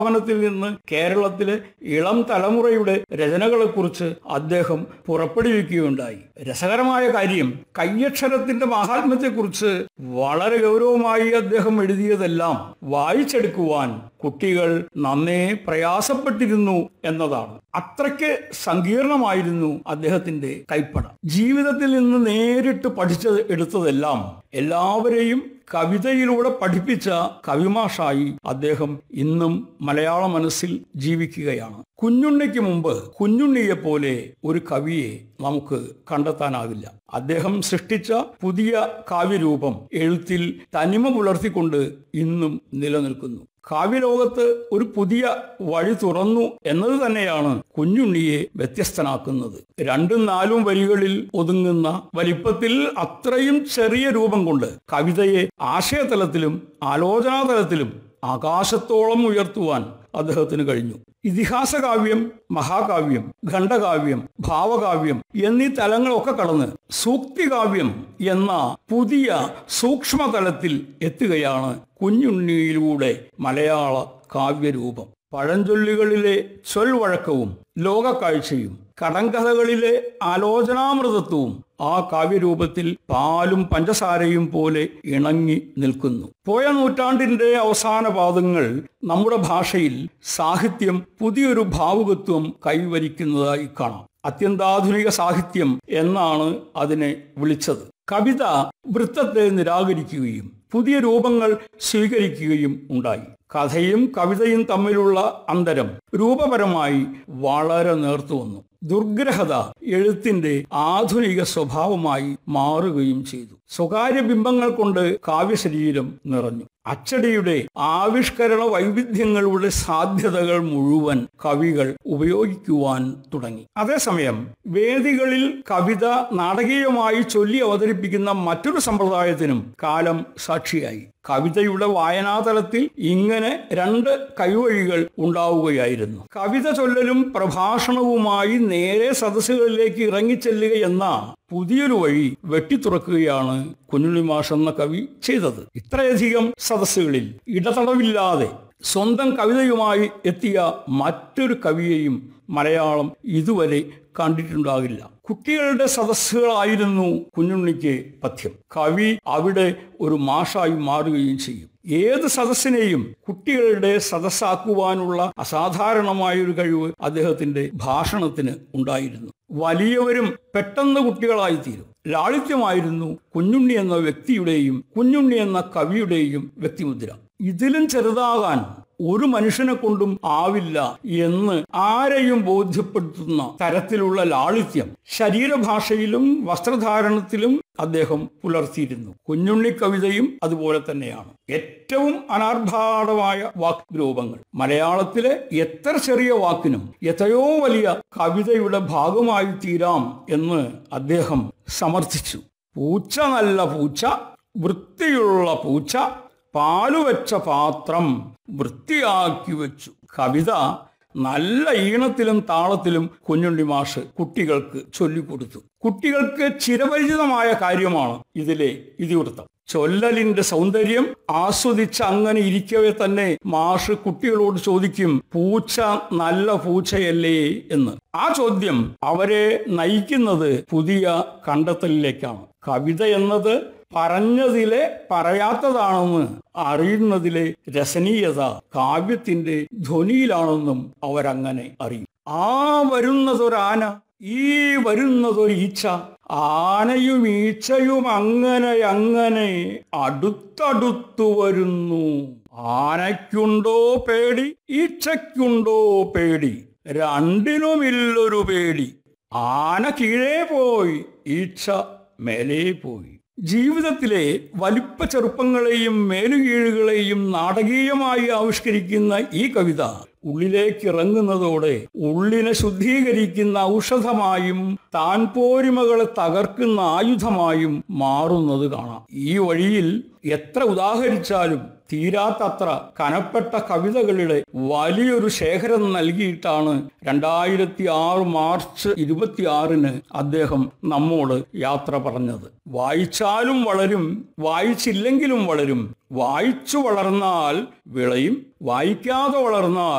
സ്ഥാപനത്തിൽ നിന്ന് കേരളത്തിലെ ഇളം തലമുറയുടെ രചനകളെക്കുറിച്ച് അദ്ദേഹം പുറപ്പെടുവിക്കുകയുണ്ടായി രസകരമായ കാര്യം കയ്യക്ഷരത്തിന്റെ മാഹാത്മ്യത്തെക്കുറിച്ച് വളരെ ഗൗരവമായി അദ്ദേഹം എഴുതിയതെല്ലാം വായിച്ചെടുക്കുവാൻ കുട്ടികൾ നന്നേ പ്രയാസപ്പെട്ടിരുന്നു എന്നതാണ് അത്രയ്ക്ക് സങ്കീർണമായിരുന്നു അദ്ദേഹത്തിന്റെ കൈപ്പട ജീവിതത്തിൽ നിന്ന് നേരിട്ട് പഠിച്ചത് എടുത്തതെല്ലാം എല്ലാവരെയും കവിതയിലൂടെ പഠിപ്പിച്ച കവിമാഷായി അദ്ദേഹം ഇന്നും മലയാള മനസ്സിൽ ജീവിക്കുകയാണ് കുഞ്ഞുണ്ണിക്ക് മുമ്പ് കുഞ്ഞുണ്ണിയെ പോലെ ഒരു കവിയെ നമുക്ക് കണ്ടെത്താനാവില്ല അദ്ദേഹം സൃഷ്ടിച്ച പുതിയ കാവ്യരൂപം എഴുത്തിൽ തനിമ പുലർത്തിക്കൊണ്ട് ഇന്നും നിലനിൽക്കുന്നു കാവ്യലോകത്ത് ഒരു പുതിയ വഴി തുറന്നു എന്നത് തന്നെയാണ് കുഞ്ഞുണ്ണിയെ വ്യത്യസ്തനാക്കുന്നത് രണ്ടും നാലും വരികളിൽ ഒതുങ്ങുന്ന വലിപ്പത്തിൽ അത്രയും ചെറിയ രൂപം കൊണ്ട് കവിതയെ ആശയതലത്തിലും ആലോചനാതലത്തിലും ആകാശത്തോളം ഉയർത്തുവാൻ അദ്ദേഹത്തിന് കഴിഞ്ഞു ഇതിഹാസ കാവ്യം മഹാകാവ്യം ഖണ്ഡകാവ്യം ഭാവകാവ്യം എന്നീ തലങ്ങളൊക്കെ കടന്ന് സൂക്തികാവ്യം എന്ന പുതിയ സൂക്ഷ്മതലത്തിൽ എത്തുകയാണ് കുഞ്ഞുണ്ണിയിലൂടെ മലയാള കാവ്യരൂപം പഴഞ്ചൊല്ലുകളിലെ ചൊൽവഴക്കവും ലോകക്കാഴ്ചയും കടങ്കഥകളിലെ ആലോചനാമൃതത്വവും ആ കാവ്യരൂപത്തിൽ പാലും പഞ്ചസാരയും പോലെ ഇണങ്ങി നിൽക്കുന്നു പോയ നൂറ്റാണ്ടിന്റെ അവസാന പാദങ്ങൾ നമ്മുടെ ഭാഷയിൽ സാഹിത്യം പുതിയൊരു ഭാവുകത്വം കൈവരിക്കുന്നതായി കാണാം അത്യന്താധുനിക സാഹിത്യം എന്നാണ് അതിനെ വിളിച്ചത് കവിത വൃത്തത്തെ നിരാകരിക്കുകയും പുതിയ രൂപങ്ങൾ സ്വീകരിക്കുകയും ഉണ്ടായി കഥയും കവിതയും തമ്മിലുള്ള അന്തരം രൂപപരമായി വളരെ നേർത്തു വന്നു ദുർഗ്രഹത എഴുത്തിന്റെ ആധുനിക സ്വഭാവമായി മാറുകയും ചെയ്തു സ്വകാര്യ ബിംബങ്ങൾ കൊണ്ട് കാവ്യശരീരം നിറഞ്ഞു അച്ചടിയുടെ ആവിഷ്കരണ വൈവിധ്യങ്ങളുടെ സാധ്യതകൾ മുഴുവൻ കവികൾ ഉപയോഗിക്കുവാൻ തുടങ്ങി അതേസമയം വേദികളിൽ കവിത നാടകീയമായി ചൊല്ലി അവതരിപ്പിക്കുന്ന മറ്റൊരു സമ്പ്രദായത്തിനും കാലം സാക്ഷിയായി കവിതയുടെ വായനാതലത്തിൽ ഇങ്ങനെ രണ്ട് കൈവഴികൾ ഉണ്ടാവുകയായിരുന്നു കവിത ചൊല്ലലും പ്രഭാഷണവുമായി നേരെ സദസ്സുകളിലേക്ക് ഇറങ്ങിച്ചെല്ലുക എന്ന പുതിയൊരു വഴി വെട്ടിത്തുറക്കുകയാണ് കുഞ്ഞുണ്ണിമാഷ് എന്ന കവി ചെയ്തത് ഇത്രയധികം സദസ്സുകളിൽ ഇടതടവില്ലാതെ സ്വന്തം കവിതയുമായി എത്തിയ മറ്റൊരു കവിയെയും മലയാളം ഇതുവരെ കണ്ടിട്ടുണ്ടാകില്ല കുട്ടികളുടെ സദസ്സുകളായിരുന്നു കുഞ്ഞുണ്ണിക്ക് പഥ്യം കവി അവിടെ ഒരു മാഷായി മാറുകയും ചെയ്യും ഏത് സദസ്സിനെയും കുട്ടികളുടെ സദസ്സാക്കുവാനുള്ള അസാധാരണമായ ഒരു കഴിവ് അദ്ദേഹത്തിന്റെ ഭാഷണത്തിന് ഉണ്ടായിരുന്നു വലിയവരും പെട്ടെന്ന് കുട്ടികളായി തീരും ലാളിത്യമായിരുന്നു കുഞ്ഞുണ്ണി എന്ന വ്യക്തിയുടെയും കുഞ്ഞുണ്ണി എന്ന കവിയുടെയും വ്യക്തിമുദ്ര ഇതിലും ചെറുതാകാൻ ഒരു മനുഷ്യനെ കൊണ്ടും ആവില്ല എന്ന് ആരെയും ബോധ്യപ്പെടുത്തുന്ന തരത്തിലുള്ള ലാളിത്യം ശരീരഭാഷയിലും വസ്ത്രധാരണത്തിലും അദ്ദേഹം പുലർത്തിയിരുന്നു കുഞ്ഞുണ്ണി കവിതയും അതുപോലെ തന്നെയാണ് ഏറ്റവും അനാർഭാടമായ വാക്രൂപങ്ങൾ മലയാളത്തിലെ എത്ര ചെറിയ വാക്കിനും എത്രയോ വലിയ കവിതയുടെ ഭാഗമായി തീരാം എന്ന് അദ്ദേഹം സമർത്ഥിച്ചു പൂച്ച നല്ല പൂച്ച വൃത്തിയുള്ള പൂച്ച പാലുവെച്ച പാത്രം വൃത്തിയാക്കി വെച്ചു കവിത നല്ല ഈണത്തിലും താളത്തിലും കുഞ്ഞുണ്ണി മാഷ് കുട്ടികൾക്ക് ചൊല്ലിക്കൊടുത്തു കുട്ടികൾക്ക് ചിരപരിചിതമായ കാര്യമാണ് ഇതിലെ ഇതിവൃത്തം ചൊല്ലലിന്റെ സൗന്ദര്യം ആസ്വദിച്ച് അങ്ങനെ ഇരിക്കവേ തന്നെ മാഷ് കുട്ടികളോട് ചോദിക്കും പൂച്ച നല്ല പൂച്ചയല്ലേ എന്ന് ആ ചോദ്യം അവരെ നയിക്കുന്നത് പുതിയ കണ്ടെത്തലിലേക്കാണ് കവിത എന്നത് പറഞ്ഞതിലെ പറയാത്തതാണെന്ന് അറിയുന്നതിലെ രസനീയത കാവ്യത്തിന്റെ ധ്വനിയിലാണെന്നും അവരങ്ങനെ അറിയും ആ വരുന്നതൊരാന ഈ വരുന്നതൊരു ഈച്ച ആനയും ഈച്ചയും അങ്ങനെ അങ്ങനെ അടുത്തടുത്തു വരുന്നു ആനയ്ക്കുണ്ടോ പേടി ഈച്ചയ്ക്കുണ്ടോ പേടി രണ്ടിനുമില്ലൊരു പേടി ആന കീഴേ പോയി ഈച്ച മേലേ പോയി ജീവിതത്തിലെ വലിപ്പ ചെറുപ്പങ്ങളെയും മേലുകീഴുകളെയും നാടകീയമായി ആവിഷ്കരിക്കുന്ന ഈ കവിത ഉള്ളിലേക്ക് ഇറങ്ങുന്നതോടെ ഉള്ളിനെ ശുദ്ധീകരിക്കുന്ന ഔഷധമായും താൻ പോരിമകളെ തകർക്കുന്ന ആയുധമായും മാറുന്നത് കാണാം ഈ വഴിയിൽ എത്ര ഉദാഹരിച്ചാലും തീരാത്തത്ര കനപ്പെട്ട കവിതകളുടെ വലിയൊരു ശേഖരം നൽകിയിട്ടാണ് രണ്ടായിരത്തി ആറ് മാർച്ച് ഇരുപത്തിയാറിന് അദ്ദേഹം നമ്മോട് യാത്ര പറഞ്ഞത് വായിച്ചാലും വളരും വായിച്ചില്ലെങ്കിലും വളരും വായിച്ചു വളർന്നാൽ വിളയും വായിക്കാതെ വളർന്നാൽ